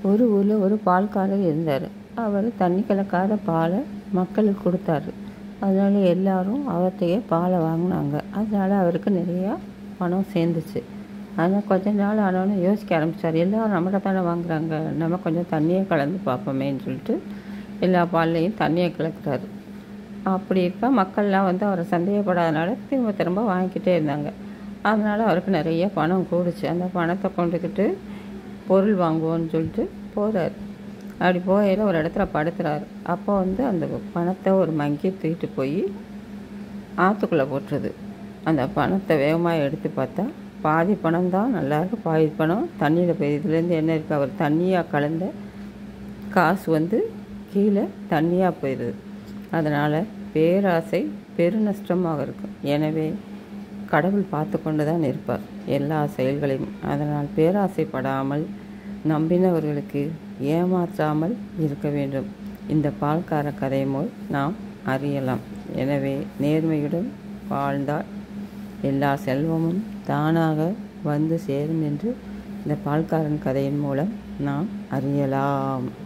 ஒரு ஊரில் ஒரு பால்காரர் இருந்தார் அவர் தண்ணி கலக்காத பாலை மக்களுக்கு கொடுத்தாரு அதனால எல்லாரும் அவர்கிட்டயே பாலை வாங்கினாங்க அதனால அவருக்கு நிறையா பணம் சேர்ந்துச்சு ஆனால் கொஞ்ச நாள் ஆனோன்னு யோசிக்க ஆரம்பித்தார் எல்லோரும் நம்மகிட்ட தானே வாங்குறாங்க நம்ம கொஞ்சம் தண்ணியை கலந்து பார்ப்போமேன்னு சொல்லிட்டு எல்லா பால்லையும் தண்ணியை கலக்குறாரு அப்படி இருக்க மக்கள்லாம் வந்து அவரை சந்தேகப்படாதனால திரும்ப திரும்ப வாங்கிக்கிட்டே இருந்தாங்க அதனால் அவருக்கு நிறைய பணம் கூடுச்சு அந்த பணத்தை கொண்டுக்கிட்டு பொருள் வாங்குவோன்னு சொல்லிட்டு போகிறார் அப்படி போகையில் ஒரு இடத்துல படுத்துறாரு அப்போ வந்து அந்த பணத்தை ஒரு மங்கி தூக்கிட்டு போய் ஆற்றுக்குள்ளே போட்டுருது அந்த பணத்தை வேகமாக எடுத்து பார்த்தா பாதி பணம் தான் நல்லாயிருக்கு பாதி பணம் தண்ணியில் போய் இதுலேருந்து என்ன இருக்குது அவர் தண்ணியாக கலந்த காசு வந்து கீழே தண்ணியாக போயிடுது அதனால் பேராசை பெருநஷ்டமாக இருக்கும் எனவே கடவுள் பார்த்து கொண்டு தான் இருப்பார் எல்லா செயல்களையும் அதனால் பேராசைப்படாமல் நம்பினவர்களுக்கு ஏமாற்றாமல் இருக்க வேண்டும் இந்த பால்கார கதை போல் நாம் அறியலாம் எனவே நேர்மையுடன் வாழ்ந்தால் எல்லா செல்வமும் தானாக வந்து சேரும் என்று இந்த பால்காரன் கதையின் மூலம் நாம் அறியலாம்